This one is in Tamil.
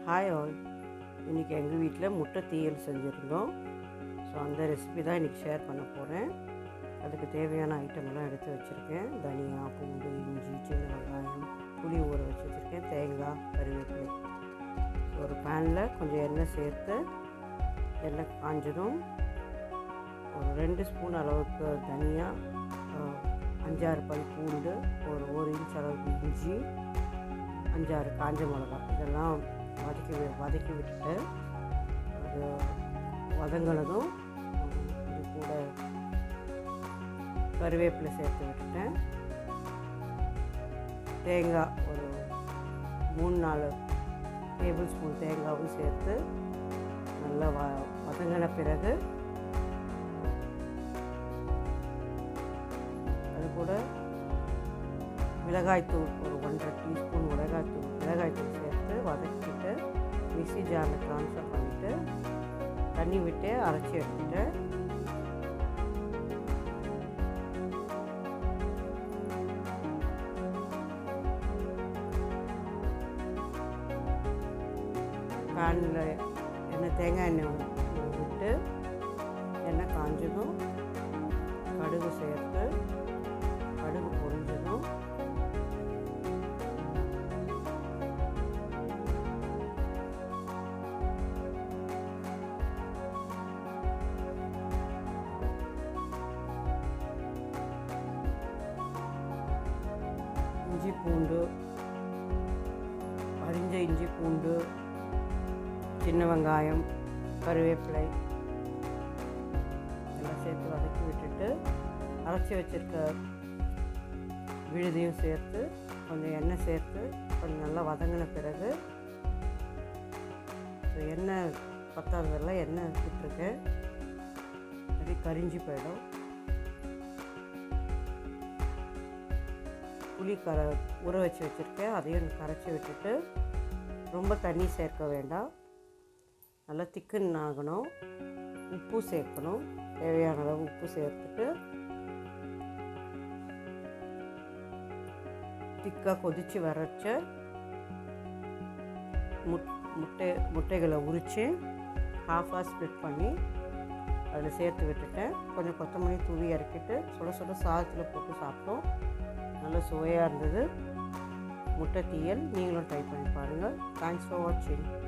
ஹாய் ஆல் இன்றைக்கி எங்கள் வீட்டில் முட்டை தீயல் செஞ்சுருந்தோம் ஸோ அந்த ரெசிபி தான் இன்றைக்கி ஷேர் பண்ண போகிறேன் அதுக்கு தேவையான ஐட்டமெல்லாம் எடுத்து வச்சுருக்கேன் தனியா பூண்டு இஞ்சி சின்ன வெங்காயம் புளி ஊற வச்சு வச்சுருக்கேன் தேங்காய் கருவேப்பிலை ஸோ ஒரு பேனில் கொஞ்சம் எண்ணெய் சேர்த்து எண்ணெய் காஞ்சதும் ஒரு ரெண்டு ஸ்பூன் அளவுக்கு தனியா அஹ், அஞ்சாறு பல் பூண்டு ஒரு ஒரு இன்ச் அளவுக்கு இஞ்சி அஞ்சாறு காஞ்ச மிளகா இதெல்லாம் வதக்கி வி- வதக்கி விட்டுட்டு அது வதங்கினதும் உம், இது கூட கருவேப்பிலை சேர்த்து விட்டுட்டேன் தேங்காய் ஒரு மூணு நாலு டேபிள் ஸ்பூன் தேங்காவும் சேர்த்து நல்லா வ வதங்கின பிறகு அது கூட மிளகாய்த்தூள் ஒரு ஒன்றரை டீஸ்பூன் மிளகாய்த்தூள் மிளகாய்த்தூள் சேர்த்து வதக்கிட்டு மிக்ஸி ஜாரில் ட்ரான்ஸ்ஃபர் பண்ணிவிட்டு தண்ணி விட்டு அரைச்சி எடுத்துட்டு பேனில் எண்ணெய் தேங்காய் எண்ணெய் ஊ- விட்டு எண்ணெய் காஞ்சதும் கடுகு சேர்த்து கடுகு பொரிஞ்சதும் இஞ்சி பூண்டு அரிஞ்ச இஞ்சி பூண்டு சின்ன வெங்காயம் கருவேப்பிலை எல்லாம் சேர்த்து வதக்கி விட்டுட்டு அரைச்சி வச்சிருக்க விழுதையும் சேர்த்து கொஞ்சம் எண்ணெய் சேர்த்து கொஞ்சம் நல்லா வதங்கின பிறகு ஸோ எண்ணெய் பத்தாததெல்லாம் எண்ணெய் விட்டுருக்கேன் அப்படி கரிஞ்சு போயிடும் புளி கர ஊற வச்சு வச்சுருக்கேன் அதையும் கரைச்சி விட்டுட்டு ரொம்ப தண்ணி சேர்க்க வேண்டாம் நல்லா திக்குன்னு ஆகணும் உப்பு சேர்க்கணும் தேவையான அளவு உப்பு சேர்த்துட்டு திக்காக கொதித்து வரச்ச முட் முட்டை முட்டைகளை உரித்து ஹாஃபாக ஸ்ப்ளிட் பண்ணி அதில் சேர்த்து விட்டுட்டேன் கொஞ்சம் கொத்தமல்லி தூவி இறக்கிட்டு சுட சுட சாதத்தில் போட்டு சாப்பிட்டோம் நல்ல சுவையாக இருந்தது முட்டை தீயல் நீங்களும் ட்ரை பண்ணி பாருங்கள் தேங்க்ஸ் ஃபார் வாட்சிங்